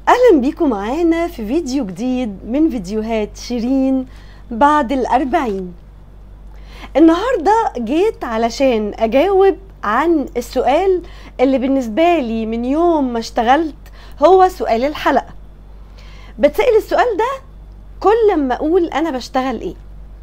أهلا بيكم معانا في فيديو جديد من فيديوهات شيرين بعد الأربعين النهاردة جيت علشان أجاوب عن السؤال اللي بالنسبة لي من يوم ما اشتغلت هو سؤال الحلقة بتسأل السؤال ده كل ما أقول أنا بشتغل إيه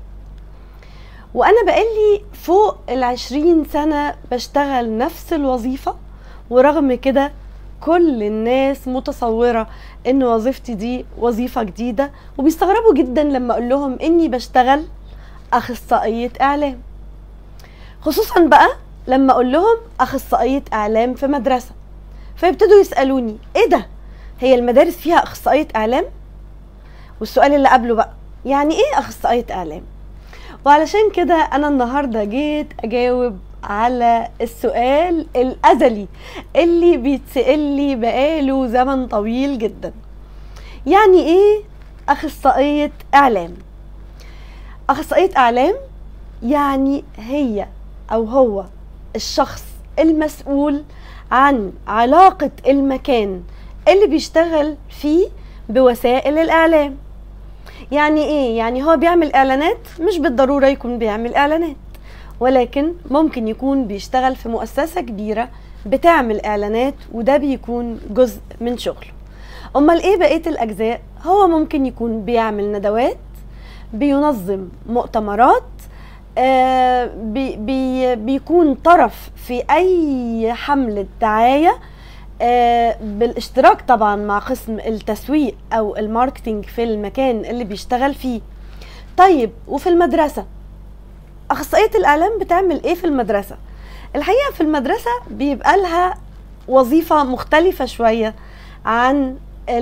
وأنا بقالي فوق العشرين سنة بشتغل نفس الوظيفة ورغم كده كل الناس متصورة ان وظيفتي دي وظيفة جديدة وبيستغربوا جدا لما اقول لهم اني بشتغل اخصائية اعلام خصوصا بقى لما اقول لهم اخصائية اعلام في مدرسة فيبتدوا يسألوني ايه ده هي المدارس فيها اخصائية اعلام والسؤال اللي قبله بقى يعني ايه اخصائية اعلام وعلشان كده انا النهارده جيت اجاوب على السؤال الازلي اللي بيتسال لي بقاله زمن طويل جدا يعني ايه اخصائيه اعلام اخصائيه اعلام يعني هي او هو الشخص المسؤول عن علاقه المكان اللي بيشتغل فيه بوسائل الاعلام يعني ايه يعني هو بيعمل اعلانات مش بالضروره يكون بيعمل اعلانات ولكن ممكن يكون بيشتغل في مؤسسه كبيره بتعمل اعلانات وده بيكون جزء من شغله امال ايه بقيه الاجزاء هو ممكن يكون بيعمل ندوات بينظم مؤتمرات آه بي بي بيكون طرف في اي حمله دعايه آه بالاشتراك طبعا مع قسم التسويق او الماركتينج في المكان اللي بيشتغل فيه طيب وفي المدرسه اخصائيه الاعلام بتعمل ايه في المدرسه الحقيقه في المدرسه بيبقى لها وظيفه مختلفه شويه عن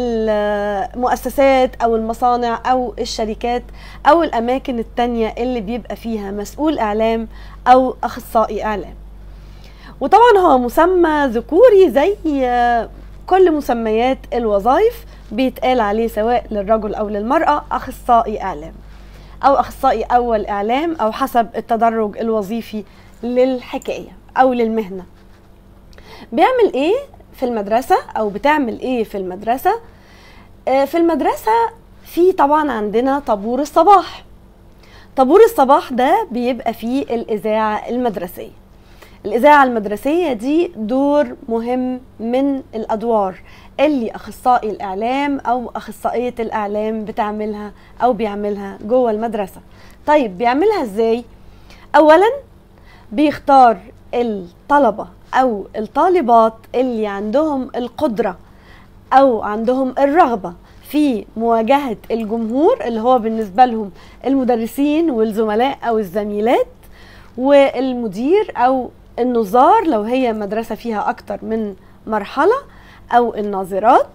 المؤسسات او المصانع او الشركات او الاماكن التانية اللي بيبقى فيها مسؤول اعلام او اخصائي اعلام وطبعا هو مسمى ذكوري زي كل مسميات الوظائف بيتقال عليه سواء للرجل او للمراه اخصائي اعلام او اخصائي اول اعلام او حسب التدرج الوظيفي للحكايه او للمهنه بيعمل ايه في المدرسه او بتعمل ايه في المدرسه في المدرسه في طبعا عندنا طابور الصباح طابور الصباح ده بيبقى فيه الاذاعه المدرسيه الإذاعة المدرسية دي دور مهم من الأدوار اللي أخصائي الإعلام أو أخصائية الإعلام بتعملها أو بيعملها جوه المدرسة طيب بيعملها إزاي؟ أولا بيختار الطلبة أو الطالبات اللي عندهم القدرة أو عندهم الرغبة في مواجهة الجمهور اللي هو بالنسبة لهم المدرسين والزملاء أو الزميلات والمدير أو النظار لو هي مدرسة فيها أكتر من مرحلة أو الناظرات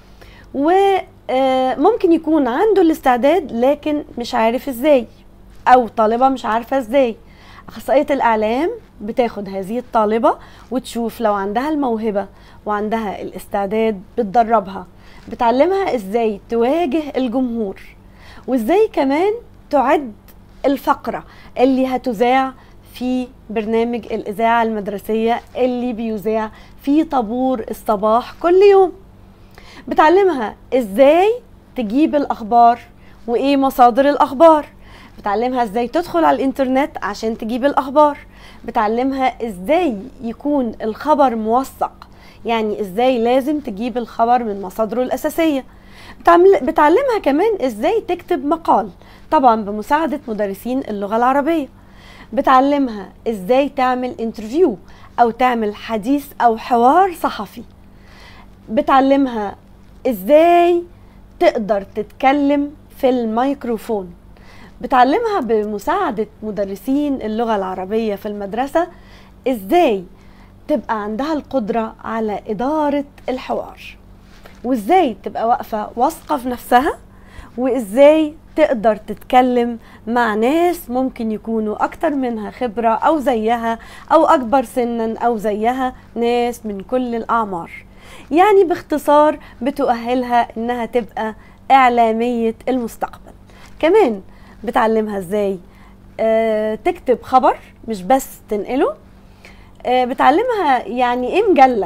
وممكن يكون عنده الاستعداد لكن مش عارف ازاي أو طالبة مش عارفة ازاي أخصائية الإعلام بتاخد هذه الطالبة وتشوف لو عندها الموهبة وعندها الاستعداد بتدربها بتعلمها ازاي تواجه الجمهور وازاي كمان تعد الفقرة اللي هتذاع في برنامج الإذاعة المدرسية اللي بيذاع في طابور الصباح كل يوم بتعلمها إزاي تجيب الأخبار وإيه مصادر الأخبار بتعلمها إزاي تدخل على الإنترنت عشان تجيب الأخبار بتعلمها إزاي يكون الخبر موثق يعني إزاي لازم تجيب الخبر من مصادره الأساسية بتعلمها كمان إزاي تكتب مقال طبعا بمساعدة مدرسين اللغة العربية بتعلمها ازاي تعمل انترفيو او تعمل حديث او حوار صحفي بتعلمها ازاي تقدر تتكلم في الميكروفون بتعلمها بمساعدة مدرسين اللغة العربية في المدرسة ازاي تبقى عندها القدرة على إدارة الحوار وازاي تبقى واقفة واثقة في نفسها وازاي تقدر تتكلم مع ناس ممكن يكونوا أكتر منها خبرة أو زيها أو أكبر سنا أو زيها ناس من كل الأعمار يعني باختصار بتؤهلها إنها تبقى إعلامية المستقبل كمان بتعلمها إزاي آه تكتب خبر مش بس تنقله آه بتعلمها يعني إيه مجلة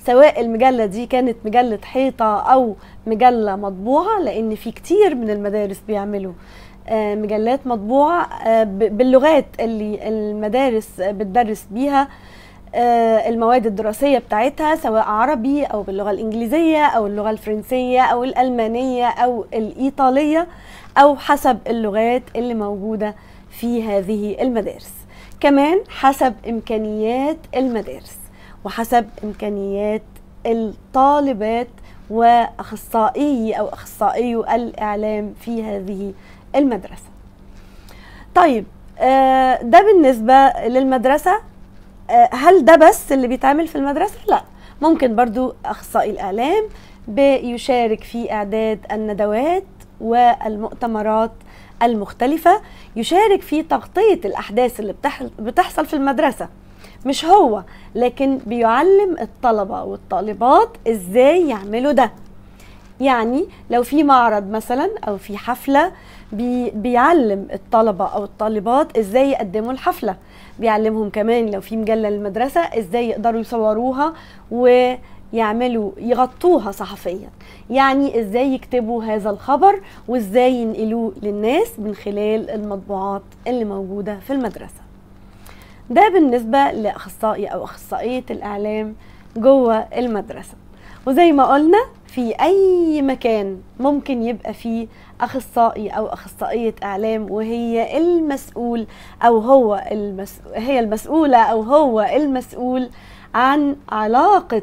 سواء المجلة دي كانت مجلة حيطة أو مجلة مطبوعة لأن في كتير من المدارس بيعملوا آه، مجلات مطبوعة آه، ب- باللغات اللي المدارس بتدرس بيها آه، المواد الدراسية بتاعتها سواء عربي أو باللغة الإنجليزية أو اللغة الفرنسية أو الألمانية أو الإيطالية أو حسب اللغات اللي موجودة في هذه المدارس كمان حسب إمكانيات المدارس وحسب إمكانيات الطالبات وأخصائي أو أخصائي الإعلام في هذه المدرسة طيب آه، ده بالنسبة للمدرسة آه، هل ده بس اللي بيتعمل في المدرسة؟ لا ممكن برضو أخصائي الإعلام بيشارك في إعداد الندوات والمؤتمرات المختلفة يشارك في تغطية الأحداث اللي بتح- بتحصل في المدرسة مش هو لكن بيعلم الطلبة والطالبات إزاي يعملوا ده يعني لو في معرض مثلا او في حفله بي بيعلم الطلبه او الطالبات ازاي يقدموا الحفله بيعلمهم كمان لو في مجله للمدرسه ازاي يقدروا يصوروها ويعملوا يغطوها صحفيا يعني ازاي يكتبوا هذا الخبر وازاي ينقلوه للناس من خلال المطبوعات اللي موجوده في المدرسه ده بالنسبه لاخصائي او اخصائيه الاعلام جوه المدرسه وزي ما قلنا في اي مكان ممكن يبقى فيه اخصائي او اخصائيه اعلام وهي المسؤول او هو المس... هي المسؤوله او هو المسؤول عن علاقه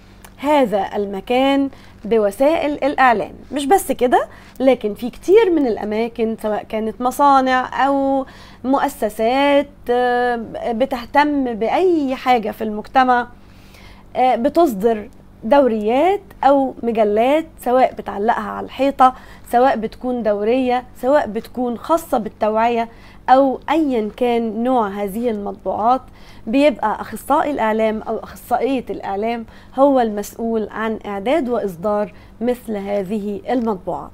هذا المكان بوسائل الاعلام مش بس كده لكن في كتير من الاماكن سواء كانت مصانع او مؤسسات آه، بتهتم باي حاجه في المجتمع آه، بتصدر دوريات او مجلات سواء بتعلقها على الحيطه سواء بتكون دوريه سواء بتكون خاصه بالتوعيه او ايا كان نوع هذه المطبوعات بيبقى اخصائي الاعلام او اخصائيه الاعلام هو المسؤول عن اعداد واصدار مثل هذه المطبوعات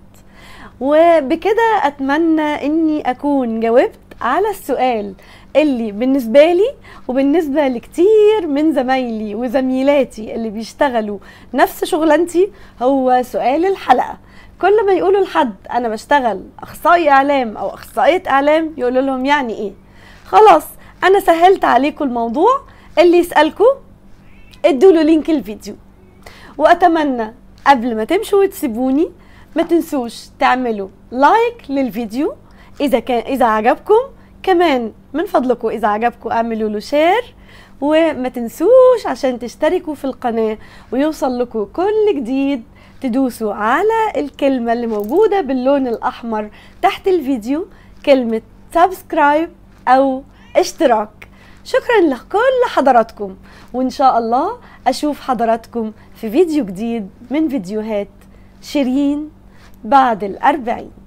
وبكده اتمنى اني اكون جاوبت على السؤال اللي بالنسبة لي وبالنسبة لكتير من زمايلي وزميلاتي اللي بيشتغلوا نفس شغلانتي هو سؤال الحلقة كل ما يقولوا لحد انا بشتغل اخصائي اعلام او اخصائية اعلام يقولوا لهم يعني ايه خلاص انا سهلت عليكم الموضوع اللي يسألكم ادوا له لينك الفيديو واتمنى قبل ما تمشوا وتسيبوني ما تنسوش تعملوا لايك للفيديو اذا كان اذا عجبكم كمان من فضلكم اذا عجبكم اعملوا له شير وما تنسوش عشان تشتركوا في القناة ويوصل لكم كل جديد تدوسوا على الكلمة اللي موجودة باللون الأحمر تحت الفيديو كلمة سبسكرايب أو اشتراك شكرا لكل حضراتكم وإن شاء الله أشوف حضراتكم في فيديو جديد من فيديوهات شيرين بعد الأربعين